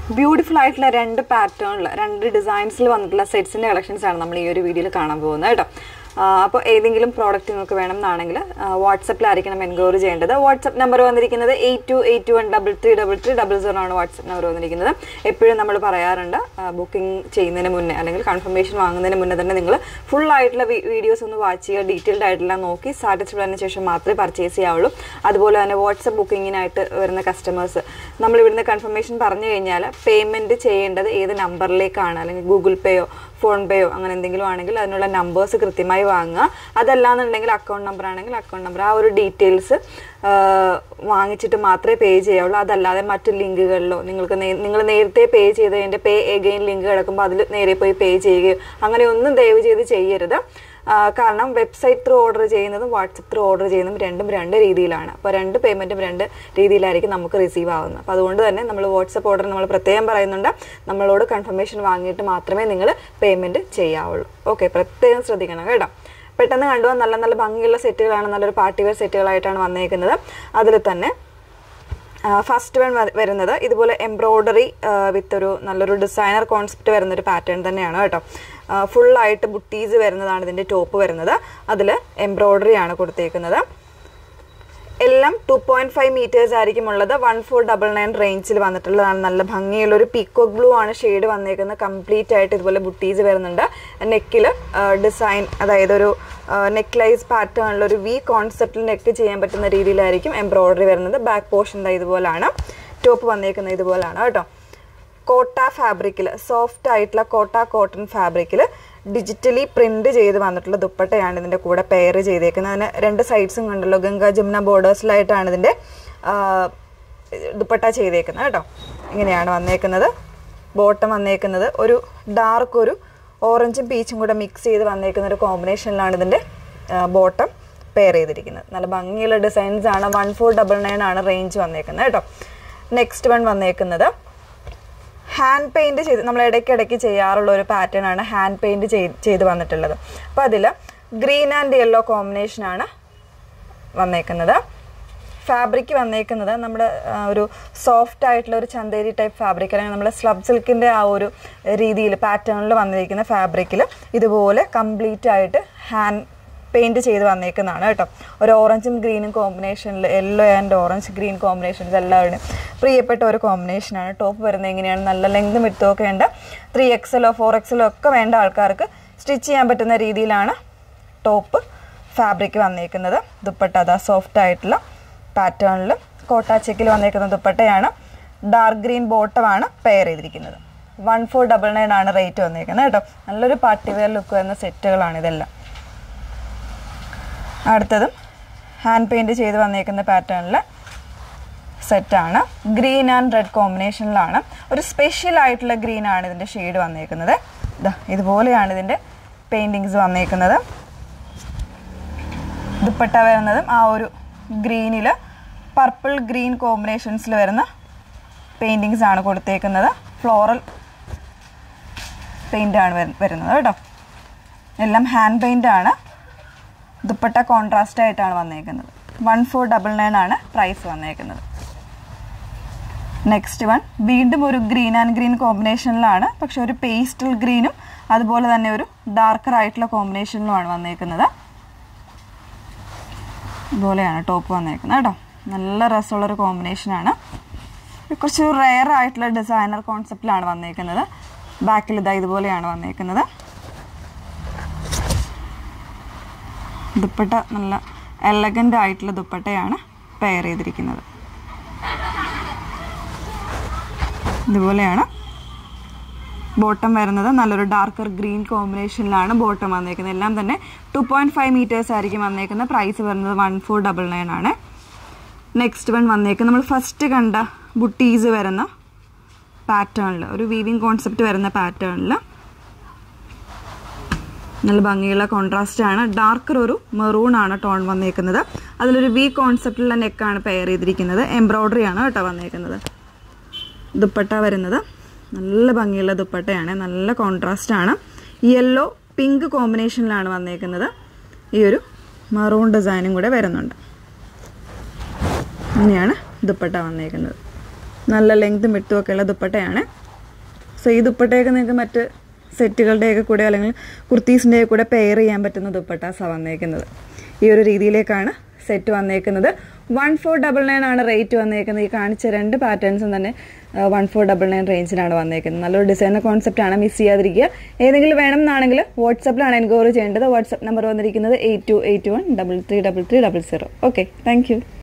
beautiful ആയിട്ടുള്ള രണ്ട് പാറ്റേണിൽ രണ്ട് ഡിസൈൻസിൽ വന്നിട്ടുള്ള സെറ്റ്സിൻ്റെ കളക്ഷൻസ് ആണ് നമ്മൾ ഈ ഒരു വീഡിയോയിൽ കാണാൻ പോകുന്നത് കേട്ടോ അപ്പോൾ ഏതെങ്കിലും പ്രോഡക്റ്റ് നിങ്ങൾക്ക് വേണം എന്നാണെങ്കിൽ വാട്സപ്പിലായിരിക്കണം എൻക്വയറി ചെയ്യേണ്ടത് വാട്സപ്പ് നമ്പർ വന്നിരിക്കുന്നത് eight two eight one double three double three double zero ആണ് വാട്സപ്പ് നമ്പർ വന്നിരിക്കുന്നത് എപ്പോഴും നമ്മൾ പറയാറുണ്ട് ബുക്കിംഗ് ചെയ്യുന്നതിന് മുന്നേ അല്ലെങ്കിൽ കൺഫർമേഷൻ വാങ്ങുന്നതിന് മുന്നേ തന്നെ നിങ്ങൾ ഫുൾ ആയിട്ടുള്ള വീഡിയോസ് ഒന്ന് വാച്ച് ചെയ്യുക ഡീറ്റെയിൽഡ് ആയിട്ടുള്ള നോക്കി സാറ്റിസ്ഫൈഡ് ആയതിനു ശേഷം മാത്രമേ പർച്ചേസ് ചെയ്യാവുള്ളൂ അതുപോലെ തന്നെ വാട്സപ്പ് ബുക്കിങ്ങിനായിട്ട് വരുന്ന കസ്റ്റമേഴ്സ് നമ്മൾ ഇവിടുന്ന് കൺഫർമേഷൻ പറഞ്ഞു കഴിഞ്ഞാൽ പേയ്മെൻറ്റ് ചെയ്യേണ്ടത് ഏത് നമ്പറിലേക്കാണ് അല്ലെങ്കിൽ ഗൂഗിൾ പേയോ ഫോൺ പേയോ അങ്ങനെ എന്തെങ്കിലും ആണെങ്കിൽ അതിനുള്ള നമ്പേഴ്സ് കൃത്യമായി വാങ്ങുക അതല്ലാന്നുണ്ടെങ്കിൽ അക്കൗണ്ട് നമ്പർ ആണെങ്കിൽ അക്കൗണ്ട് നമ്പർ ആ ഒരു ഡീറ്റെയിൽസ് വാങ്ങിച്ചിട്ട് മാത്രമേ പേ ചെയ്യാവുള്ളൂ അതല്ലാതെ മറ്റു ലിങ്കുകളിലോ നിങ്ങൾക്ക് നിങ്ങൾ നേരത്തെ പേ ചെയ്തതിൻ്റെ പേ എഗെയിൻ ലിങ്ക് കിടക്കുമ്പോൾ അതിൽ നേരെ പോയി പേ ചെയ്യുകയോ അങ്ങനെ ഒന്നും ദയവ് ചെയ്ത് ചെയ്യരുത് കാരണം വെബ്സൈറ്റ് ത്രൂ ഓർഡർ ചെയ്യുന്നതും വാട്സപ്പ് ത്രൂ ഓർഡർ ചെയ്യുന്നതും രണ്ടും രണ്ട് രീതിയിലാണ് അപ്പോൾ രണ്ട് പേയ്മെൻറ്റും രണ്ട് രീതിയിലായിരിക്കും നമുക്ക് റിസീവ് ആവുന്നത് അപ്പോൾ അതുകൊണ്ട് തന്നെ നമ്മൾ വാട്സപ്പ് ഓർഡർ നമ്മൾ പ്രത്യേകം പറയുന്നുണ്ട് നമ്മളോട് കൺഫർമേഷൻ വാങ്ങിയിട്ട് മാത്രമേ നിങ്ങൾ പേയ്മെൻറ്റ് ചെയ്യാവുള്ളൂ ഓക്കെ പ്രത്യേകം ശ്രദ്ധിക്കണം കേട്ടോ പെട്ടെന്ന് കണ്ടു നല്ല നല്ല ഭംഗിയുള്ള സെറ്റുകളാണ് നല്ലൊരു പാർട്ടി വെയർ സെറ്റുകളായിട്ടാണ് വന്നേക്കുന്നത് അതിൽ തന്നെ ഫസ്റ്റ് വൺ വരുന്നത് ഇതുപോലെ എംബ്രോയ്ഡറി വിത്ത് ഒരു നല്ലൊരു ഡിസൈനർ കോൺസെപ്റ്റ് വരുന്നൊരു പാറ്റേൺ തന്നെയാണ് കേട്ടോ ഫുള്ളായിട്ട് ബുട്ടീസ് വരുന്നതാണ് ഇതിൻ്റെ ടോപ്പ് വരുന്നത് അതിൽ എംബ്രോയ്ഡറി ആണ് കൊടുത്തേക്കുന്നത് എല്ലാം ടു പോയിന്റ് ഫൈവ് മീറ്റേഴ്സ് ആയിരിക്കും ഉള്ളത് വൺ ഫോർ ഡബിൾ നയൻ റേഞ്ചിൽ വന്നിട്ടുള്ളതാണ് നല്ല ഭംഗിയുള്ള ഒരു പീക്കോക്ക് ബ്ലൂ ആണ് ഷെയ്ഡ് വന്നേക്കുന്നത് കംപ്ലീറ്റ് ആയിട്ട് ഇതുപോലെ ബുട്ടീസ് വരുന്നുണ്ട് നെക്കിൽ ഡിസൈൻ അതായത് ഒരു നെക്ലൈസ് പാറ്റേണിൽ ഒരു വി കോൺസെപ്റ്റിൽ നെക്ക് ചെയ്യാൻ പറ്റുന്ന രീതിയിലായിരിക്കും എംബ്രോയ്ഡറി വരുന്നത് ബാക്ക് പോർഷൻ ഇതുപോലാണ് ടോപ്പ് വന്നേക്കുന്നത് ഇതുപോലാണ് കേട്ടോ കോട്ട ഫാബ്രിക്കിൽ സോഫ്റ്റ് ആയിട്ടുള്ള കോട്ട കോട്ടൺ ഫാബ്രിക്കിൽ ഡിജിറ്റലി പ്രിന്റ് ചെയ്ത് വന്നിട്ടുള്ള ദുപ്പട്ടയാണ് ഇതിൻ്റെ കൂടെ പെയർ ചെയ്തേക്കുന്നത് അതിന് രണ്ട് സൈഡ്സും കണ്ടല്ലോ ഗംഗാ ജമുന ബോർഡേഴ്സിലായിട്ടാണ് ഇതിൻ്റെ ദുപ്പട്ട ചെയ്തേക്കുന്നത് കേട്ടോ ഇങ്ങനെയാണ് വന്നേക്കുന്നത് ബോട്ടം വന്നേക്കുന്നത് ഒരു ഡാർക്ക് ഒരു ഓറഞ്ചും പീച്ചും കൂടെ മിക്സ് ചെയ്ത് വന്നേക്കുന്ന ഒരു കോമ്പിനേഷനിലാണ് ഇതിൻ്റെ ബോട്ടം പെയർ ചെയ്തിരിക്കുന്നത് നല്ല ഭംഗിയുള്ള ഡിസൈൻസ് ആണ് വൺ ഫോർ ഡബിൾ നയൻ ആണ് റേഞ്ച് വന്നേക്കുന്നത് കേട്ടോ നെക്സ്റ്റ് വൺ വന്നേക്കുന്നത് ഹാൻഡ് പെയിൻറ് ചെയ്ത് നമ്മൾ ഇടയ്ക്കിടയ്ക്ക് ചെയ്യാറുള്ള ഒരു പാറ്റേൺ ആണ് ഹാൻഡ് പെയിൻറ് ചെയ്ത് വന്നിട്ടുള്ളത് അപ്പോൾ അതിൽ ഗ്രീൻ ആൻഡ് യെല്ലോ കോമ്പിനേഷനാണ് വന്നേക്കുന്നത് ഫാബ്രിക് വന്നേക്കുന്നത് നമ്മുടെ ഒരു സോഫ്റ്റ് ആയിട്ടുള്ള ഒരു ചന്തേരി ടൈപ്പ് ഫാബ്രിക് അല്ലെങ്കിൽ നമ്മുടെ സ്ലബ് സിൽക്കിൻ്റെ ആ ഒരു രീതിയിൽ പാറ്റേണിൽ വന്നിരിക്കുന്ന ഫാബ്രിക്കിൽ ഇതുപോലെ കംപ്ലീറ്റ് ആയിട്ട് ഹാൻഡ് പെയിൻറ് ചെയ്ത് വന്നേക്കുന്നതാണ് കേട്ടോ ഒരു ഓറഞ്ചും ഗ്രീനും കോമ്പിനേഷനിൽ yellow and orange green combinations എല്ലാവരുടെയും പ്രിയപ്പെട്ട ഒരു കോമ്പിനേഷനാണ് ടോപ്പ് വരുന്നത് എങ്ങനെയാണ് നല്ല ലെങ്തും എടുത്തൊക്കെ ഉണ്ട് ത്രീ എക്സലോ ഫോർ എക്സലോ ഒക്കെ വേണ്ട ആൾക്കാർക്ക് സ്റ്റിച്ച് ചെയ്യാൻ പറ്റുന്ന രീതിയിലാണ് ടോപ്പ് ഫാബ്രിക് വന്നേക്കുന്നത് ദുപ്പട്ട അതാ സോഫ്റ്റ് ആയിട്ടുള്ള പാറ്റേണിൽ കോട്ടാ ചെക്കിൽ വന്നേക്കുന്ന ദുപ്പട്ടയാണ് ഡാർക്ക് ഗ്രീൻ ബോട്ടമാണ് പെയർ ചെയ്തിരിക്കുന്നത് വൺ ഫോർ ഡബിൾ നയൻ ആണ് റേറ്റ് വന്നേക്കുന്നത് കേട്ടോ നല്ലൊരു പാർട്ടി വെയർ ലുക്ക് വരുന്ന സെറ്റുകളാണ് ഇതെല്ലാം അടുത്തതും ഹാൻഡ് പെയിൻറ് ചെയ്ത് വന്നേക്കുന്ന പാറ്റേണിൽ സെറ്റാണ് ഗ്രീൻ ആൻഡ് റെഡ് കോമ്പിനേഷനിലാണ് ഒരു സ്പെഷ്യൽ ആയിട്ടുള്ള ഗ്രീൻ ആണ് ഇതിൻ്റെ ഷെയ്ഡ് വന്നേക്കുന്നത് ഇതാ ഇതുപോലെയാണ് ഇതിൻ്റെ പെയിൻറ്റിങ്സ് വന്നേക്കുന്നത് ദുപ്പട്ട വരുന്നതും ആ ഒരു ഗ്രീനിൽ പർപ്പിൾ ഗ്രീൻ കോമ്പിനേഷൻസിൽ വരുന്ന പെയിൻറ്റിങ്സ് ആണ് കൊടുത്തേക്കുന്നത് ഫ്ലോറൽ പെയിൻ്റ് ആണ് വരുന്നത് കേട്ടോ എല്ലാം ഹാൻഡ് പെയിൻ്റ് ആണ് ദുപ്പട്ട കോൺട്രാസ്റ്റ് ആയിട്ടാണ് വന്നേക്കുന്നത് വൺ ഫോർ ഡബിൾ നയൻ ആണ് പ്രൈസ് വന്നേക്കുന്നത് നെക്സ്റ്റ് വൺ വീണ്ടും ഒരു ഗ്രീൻ ആൻഡ് ഗ്രീൻ കോമ്പിനേഷനിലാണ് പക്ഷെ ഒരു പേസ്റ്റൽ ഗ്രീനും അതുപോലെ തന്നെ ഒരു ഡാർക്കർ ആയിട്ടുള്ള കോമ്പിനേഷനിലുമാണ് വന്നേക്കുന്നത് ഇതുപോലെയാണ് ടോപ്പ് വന്നേക്കുന്നത് കേട്ടോ നല്ല രസമുള്ളൊരു കോമ്പിനേഷനാണ് കുറച്ച് റെയർ ആയിട്ടുള്ള ഡിസൈനർ കോൺസെപ്റ്റിലാണ് വന്നേക്കുന്നത് ബാക്കിൽ ഇതാ ഇതുപോലെയാണ് വന്നേക്കുന്നത് ദുപ്പട്ട നല്ല എലഗൻ്റ് ആയിട്ടുള്ള ദുപ്പട്ടയാണ് പെയർ ചെയ്തിരിക്കുന്നത് ഇതുപോലെയാണ് ബോട്ടം വരുന്നത് നല്ലൊരു ഡാർക്കർ ഗ്രീൻ കോമ്പിനേഷനിലാണ് ബോട്ടം വന്നേക്കുന്നത് എല്ലാം തന്നെ ടു പോയിൻറ്റ് ഫൈവ് മീറ്റേഴ്സ് ആയിരിക്കും വന്നേക്കുന്നത് പ്രൈസ് വരുന്നത് വൺ ഫോർ ഡബിൾ നയൻ ആണ് നെക്സ്റ്റ് വൺ വന്നേക്കുന്നത് നമ്മൾ ഫസ്റ്റ് കണ്ട ബുട്ടീസ് വരുന്ന പാറ്റേണിൽ ഒരു വീവിങ് കോൺസെപ്റ്റ് വരുന്ന പാറ്റേണിൽ നല്ല ഭംഗിയുള്ള കോൺട്രാസ്റ്റ് ആണ് ഡാർക്കർ ഒരു മെറൂൺ ആണ് ടോൺ വന്നേക്കുന്നത് അതിലൊരു വി കോൺസെപ്റ്റിലുള്ള നെക്കാണ് പെയർ ചെയ്തിരിക്കുന്നത് എംബ്രോയ്ഡറി ആണ് കേട്ടോ വന്നേക്കുന്നത് ദുപ്പട്ട വരുന്നത് നല്ല ഭംഗിയുള്ള ദുപ്പട്ടയാണ് നല്ല കോൺട്രാസ്റ്റ് ആണ് യെല്ലോ പിങ്ക് കോമ്പിനേഷനിലാണ് വന്നേക്കുന്നത് ഈ ഒരു മറൂൺ ഡിസൈനും കൂടെ വരുന്നുണ്ട് ഇങ്ങനെയാണ് ദുപ്പട്ട വന്നേക്കുന്നത് നല്ല ലെങ്തും വിട്ടും ഒക്കെ ഉള്ള ദുപ്പട്ടയാണ് സോ ഈ ദുപ്പട്ടയൊക്കെ നിങ്ങൾക്ക് മറ്റ് സെറ്റുകളുടെയൊക്കെ കൂടെ അല്ലെങ്കിൽ കുർത്തീസിൻ്റെ കൂടെ പെയർ ചെയ്യാൻ പറ്റുന്ന ദുപ്പട്ടാസാണ് വന്നേക്കുന്നത് ഈ ഒരു രീതിയിലേക്കാണ് സെറ്റ് വന്നേക്കുന്നത് വൺ ഫോർ ഡബിൾ നയൻ ആണ് റേറ്റ് വന്നേക്കുന്നത് ഈ കാണിച്ച രണ്ട് പാറ്റേൺസും തന്നെ വൺ ഫോർ ഡബിൾ നയൻ റേഞ്ചിലാണ് വന്നേക്കുന്നത് നല്ലൊരു ഡിസൈനർ കോൺസെപ്റ്റ് ആണ് മിസ് ചെയ്യാതിരിക്കുക ഏതെങ്കിലും വേണം എന്നാണെങ്കിൽ വാട്സപ്പിലാണ് എൻക്വയറി ചെയ്യേണ്ടത് വാട്സപ്പ് നമ്പർ വന്നിരിക്കുന്നത് eight two eight one double three double three double zero okay thank U